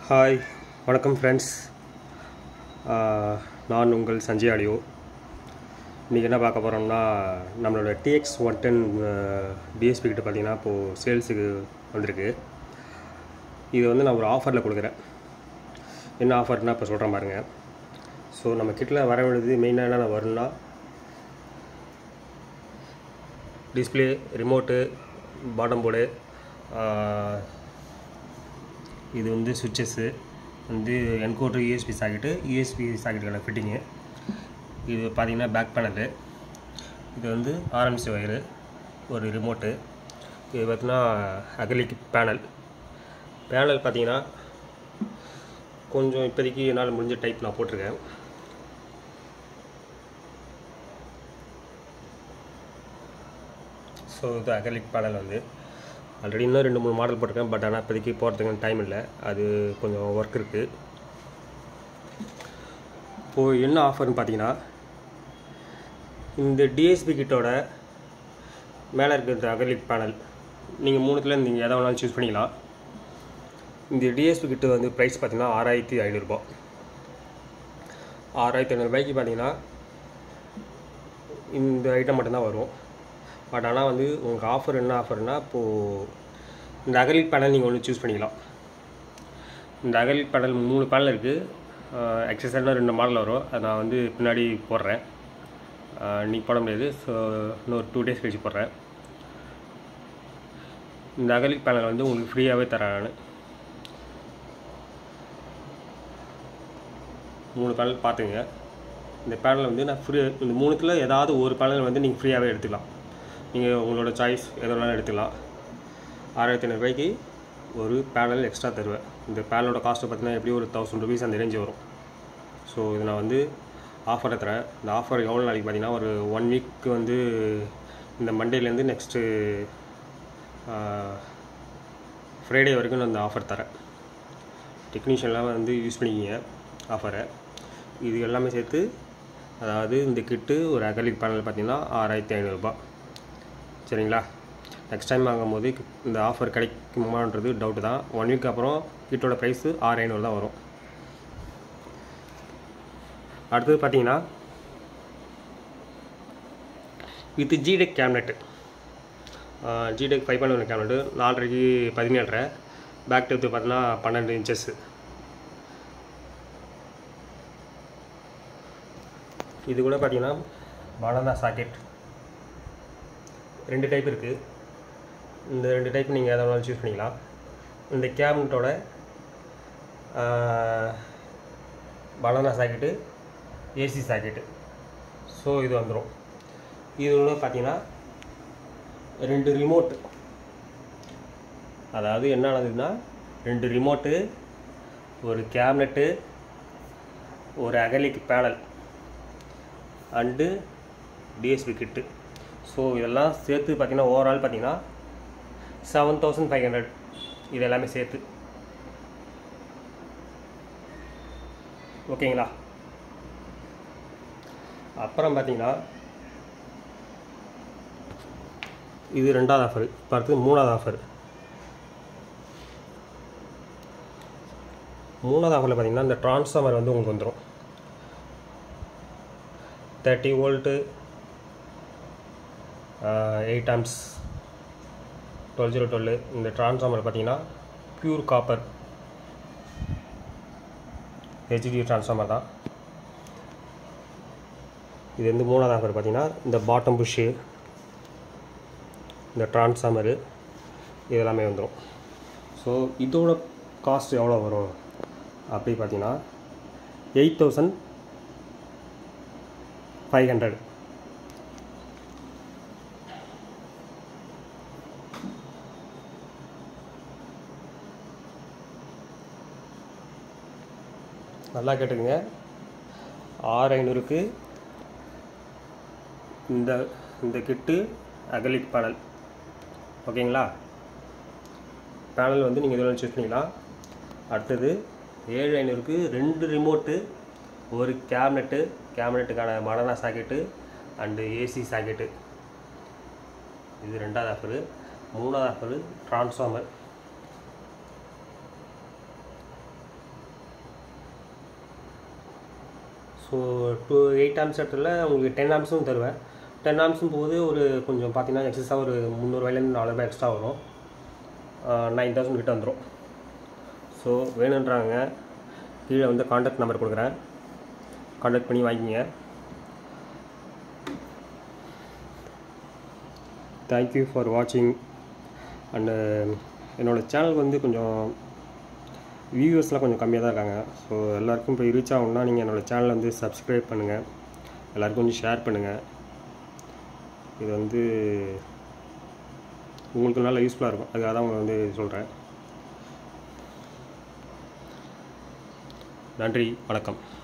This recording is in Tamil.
ஹாய் வணக்கம் ஃப்ரெண்ட்ஸ் நான் உங்கள் சஞ்சய் ஆடியோ இன்றைக்கி என்ன பார்க்க போகிறோம்னா நம்மளோட டிஎக்ஸ் ஒன் டென் டிஎஸ்பி கிட்ட பார்த்தீங்கன்னா இப்போது சேல்ஸுக்கு வந்திருக்கு இது வந்து நான் ஒரு ஆஃபரில் கொடுக்குறேன் என்ன ஆஃபர்னால் இப்போ சொல்கிறேன் பாருங்க ஸோ நம்ம கிட்டில் வர வேண்டியது மெயினாக என்னென்ன வரும்னா டிஸ்பிளே ரிமோட்டு பாட்டம் போர்டு இது வந்து சுவிட்சஸ்ஸு வந்து என்கோட்ரு யூஎஸ்பி சாக்கெட்டு யூஎஸ்பி சாக்கெட்டுக்கான ஃபிட்டிங்கு இது பார்த்தீங்கன்னா பேக் பேனலு இது வந்து ஆர்எம்சி ஒயரு ஒரு ரிமோட்டு இது பார்த்தீங்கன்னா அகலிக் பேனல் பேனல் பார்த்தீங்கன்னா கொஞ்சம் இப்போதைக்கு என்னால் முடிஞ்ச டைப் நான் போட்டிருக்கேன் ஸோ இது அகலிக் பேனல் வந்து ஆல்ரெடி இன்னும் ரெண்டு மூணு மாடல் போட்டிருக்கேன் பட் ஆனால் இப்போதைக்கு போகிறதுக்கு டைம் இல்லை அது கொஞ்சம் ஒர்க் இருக்குது இப்போது என்ன ஆஃபர்னு பார்த்தீங்கன்னா இந்த டிஎஸ்பி கிட்டோட மேலே இருக்கிற அகலிக் பேனல் நீங்கள் மூணுத்தில் நீங்கள் எதை வேணாலும் சூஸ் பண்ணிக்கலாம் இந்த டிஎஸ்பி கிட்ட வந்து ப்ரைஸ் பார்த்தீங்கன்னா ஆறாயிரத்தி ஐநூறுரூபா ஆறாயிரத்தி ஐநூறுபாய்க்கு பார்த்தீங்கன்னா இந்த ஐட்டம் மட்டும்தான் வரும் பட் ஆனால் வந்து உங்களுக்கு ஆஃபர் என்ன ஆஃபர்னா இப்போது இந்த அகலிக் பேனல் நீங்கள் ஒன்று சூஸ் பண்ணிக்கலாம் இந்த அகலிக் பேனல் மூணு பேனல் இருக்குது எக்ஸசைஸ்னால் ரெண்டு மாடல் வரும் அதை நான் வந்து பின்னாடி போடுறேன் இன்றைக்கி போட முடியாது ஸோ இன்னொரு டூ டேஸ் கழிச்சு போடுறேன் இந்த அகலிக் பேனல் வந்து உங்களுக்கு ஃப்ரீயாகவே தரேன் நான் மூணு பேனல் பார்த்துங்க இந்த பேனல் வந்து நான் ஃப்ரீ இந்த மூணுத்தில் ஏதாவது ஒரு பேனல் வந்து நீங்கள் ஃப்ரீயாகவே எடுத்துக்கலாம் நீங்கள் உங்களோட சாய்ஸ் எது வேணாலும் எடுத்துக்கலாம் ஆயிரத்தி ஐநூறுபாய்க்கு ஒரு பேனல் எக்ஸ்ட்ரா தருவேன் இந்த பேனலோட காஸ்ட்டு பார்த்தீங்கன்னா எப்படியும் ஒரு தௌசண்ட் ருபீஸ் அந்த ரேஞ்சு வரும் ஸோ இது நான் வந்து ஆஃபரை தரேன் இந்த ஆஃபர் எவ்வளோ நாளைக்கு பார்த்தீங்கன்னா ஒரு ஒன் வீக் வந்து இந்த மண்டேலேருந்து நெக்ஸ்ட்டு ஃப்ரைடே வரைக்கும் நான் இந்த ஆஃபர் தரேன் டெக்னீஷியன்லாம் வந்து யூஸ் பண்ணிக்கிங்க ஆஃபரை இது எல்லாமே சேர்த்து அதாவது இந்த கிட்டு ஒரு அகலிக் பேனல் பார்த்தீங்கன்னா ஆறாயிரத்தி ஐநூறுரூபா சரிங்களா நெக்ஸ்ட் டைம் வாங்கும்போது இந்த ஆஃபர் கிடைக்குமான்றது டவுட்டு தான் ஒன் வீக் அப்புறம் கிட்டோட ப்ரைஸு ஆறு ஐநூறு தான் வரும் அடுத்தது பார்த்தீங்கன்னா வித் ஜிடெக் கேம்னெட்டு ஜிடெக் ஃபைவ் பாயிண்ட் ஒன் கேம்னெட்டு நாலரைக்கு பதினேழரை பேக் டெப்த்து பார்த்தீங்கன்னா பன்னெண்டு இன்ச்சஸ்ஸு இது கூட பார்த்தீங்கன்னா பனானா சாக்கெட் ரெண்டு டைப் இருக்குது இந்த ரெண்டு டைப் நீங்கள் எதை வேணாலும் சூஸ் பண்ணிக்கலாம் இந்த கேபினட்டோட banana socket AC socket so இது வந்துடும் இது ஒன்று பார்த்தீங்கன்னா ரெண்டு ரிமோட்டு அதாவது என்னதுன்னா ரெண்டு ரிமோட்டு ஒரு கேபினட்டு ஒரு acrylic panel and DSP kit so இதெல்லாம் சேர்த்து பார்த்தீங்கன்னா ஓவரால் பார்த்தீங்கன்னா செவன் தௌசண்ட் ஃபைவ் ஹண்ட்ரட் இது எல்லாமே சேர்த்து ஓகேங்களா அப்புறம் பார்த்தீங்கன்னா இது ரெண்டாவது ஆஃபர் இப்போ அடுத்தது மூணாவது ஆஃபர் மூணாவது ஆஃபரில் பார்த்தீங்கன்னா இந்த ட்ரான்ஸ்ஃபார்மர் வந்து உங்களுக்கு வந்துடும் thirty volt eight amps twelve zero twelve இந்த ட்ரான்ஸ்ஃபார்மர் பார்த்தீங்கன்னா ப்யூர் காப்பர் ஹெச்டி ட்ரான்ஸ்ஃபார்மர் தான் இது வந்து மூணாவது ஆஃபர் பார்த்தீங்கன்னா இந்த பாட்டம் புஷ்ஷு இந்த ட்ரான்ஸ்ஃபார்மரு இது எல்லாமே வந்துடும் ஸோ இதோட காஸ்ட் எவ்வளோ வரும் அப்படி பார்த்தீங்கன்னா எயிட் தௌசண்ட் ஃபைவ் ஹண்ட்ரட் நல்லா கேட்டுக்குங்க ஆறு ஐநூறுக்கு இந்த இந்த கிட்டு அகலிக் பேனல் ஓகேங்களா பேனல் வந்து நீங்கள் இதில் சூஸ் பண்ணிக்கலாம் அடுத்தது ஏழு ஐநூறுக்கு ரெண்டு ரிமோட்டு ஒரு கேபினெட்டு கேபினெட்டுக்கான மடனா சாக்கெட்டு அண்டு ஏசி சாக்கெட்டு இது ரெண்டாவது ஆஃபரு மூணாவது offer transformer so two eight amps இடத்துல உங்களுக்கு டென் ஆம்ஸும் தருவேன் டென் ஆம்ஸும் போது ஒரு கொஞ்சம் பார்த்தீங்கன்னா எக்ஸஸாக ஒரு முந்நூறுவாயிலேருந்து நானூறுபா எக்ஸ்ட்ரா வரும் நைன் தௌசண்ட் கிட்ட வந்துடும் ஸோ வேணுன்றாங்க கீழே வந்து காண்டாக்ட் நம்பர் கொடுக்குறேன் காண்டாக்ட் பண்ணி வாங்கிங்க தேங்க்யூ ஃபார் வாட்சிங் அண்டு என்னோடய சேனல் வந்து கொஞ்சம் வியூவர்ஸ்லாம் கொஞ்சம் கம்மியாக தான் இருக்காங்க ஸோ எல்லாருக்கும் போய் ரீச் ஆகணும்னா நீங்கள் என்னோடய சேனலை வந்து சப்ஸ்கிரைப் பண்ணுங்கள் எல்லாருக்கும் கொஞ்சம் ஷேர் பண்ணுங்கள் இது வந்து உங்களுக்கு நல்லா யூஸ்ஃபுல்லாக இருக்கும் அதுக்காக தான் உங்களை வந்து சொல்கிறேன் நன்றி வணக்கம்